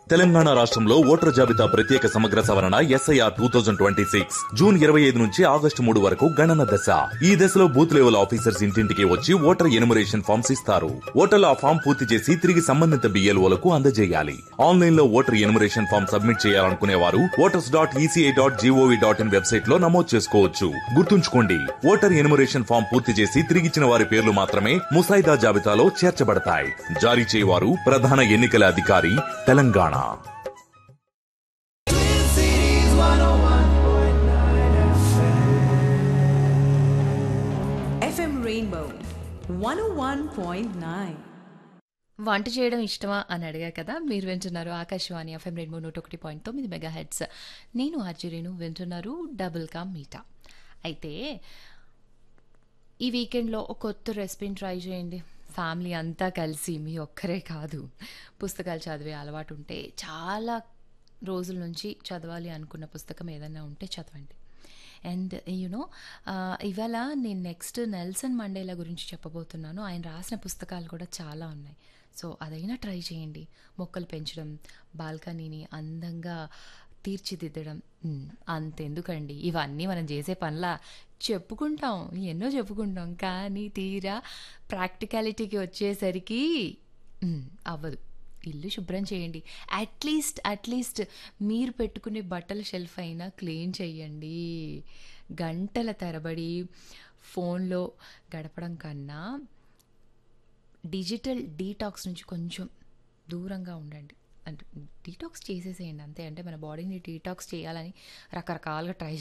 తెలంగాణ రాష్ట్రంలో ఓటర్ జాబితా ప్రత్యేక సమగ్ర సవరణ SIR two thousand twenty six June ఇరవై ఐదు నుంచి ఆగస్టు మూడు వరకు గణన దశ ఈ దశలో బూత్ లెవెల్ ఆఫీసర్స్ ఇంటింటికి వచ్చి ఓటర్ ఎనుమరేషన్ ఫామ్స్ ఇస్తారు ఓటర్లు ఆ ఫామ్ పూర్తి చేసి తిరిగి సంబంధిత బిఎల్ఓలకు అందజేయాలి ఆన్లైన్ లో ఓటర్ ఎనుమరేషన్ ఫామ్ సబ్మిట్ చేయాలనుకునే వారు voters dot ECI dot GOV dot in website లో నమోదు చేసుకోవచ్చు గుర్తుంచుకోండి ఓటర్ ఎనుమరేషన్ ఫామ్ పూర్తి చేసి తిరిగిచ్చిన వారి పేర్లు మాత్రమే ముసాయిదా జాబితాలో చేర్చబడతాయి జారీ చేయవారు ప్రధాన ఎన్నికల అధికారి తెలంగాణ FM Rainbow 101.9. వంట చేయడం ఇష్టమా అని అడిగా కదా మీరు వింటున్నారు ఆకాశవాణి ఎఫ్ఎం రెండు నూట ఒకటి పాయింట్ తొమ్మిది మెగా హెడ్స్ నేను ఆర్జరీను వింటున్నారు డబుల్ కామ్ మీటా అయితే ఈ వీకెండ్లో ఒక కొత్త రెసిపీని ట్రై చేయండి ఫ్యామిలీ అంతా కలిసి మీ ఒక్కరే కాదు పుస్తకాలు చదివే అలవాటు ఉంటే చాలా రోజుల నుంచి చదవాలి అనుకున్న పుస్తకం ఏదైనా ఉంటే చదవండి అండ్ యూనో ఇవాళ నేను నెక్స్ట్ నెల్సన్ మండేలా గురించి చెప్పబోతున్నాను ఆయన రాసిన పుస్తకాలు కూడా చాలా ఉన్నాయి సో అదైనా ట్రై చేయండి మొక్కలు పెంచడం బాల్కనీని అందంగా తీర్చిదిద్దడం మ్, అంతెందుకండి ఇవన్నీ మనం చేసే పనులా చెప్పుకుంటాం ఎన్నో చెప్పుకుంటాం కానీ తీరా ప్రాక్టికాలిటీకి వచ్చేసరికి మ్, అవ్వదు ఇల్లు శుభ్రం చేయండి అట్లీస్ట్ అట్లీస్ట్ మీరు పెట్టుకునే బట్టల షెల్ఫ్ అయినా క్లీన్ చేయండి గంటల తరబడి ఫోన్లో గడపడం కన్నా డిజిటల్ డీటాక్స్ నుంచి కొంచెం దూరంగా ఉండండి అంటే డీటాక్స్ చేసేసేయండి అంతే అంటే మన బాడీని డీటాక్స్ చేయాలని రకరకాలుగా ట్రై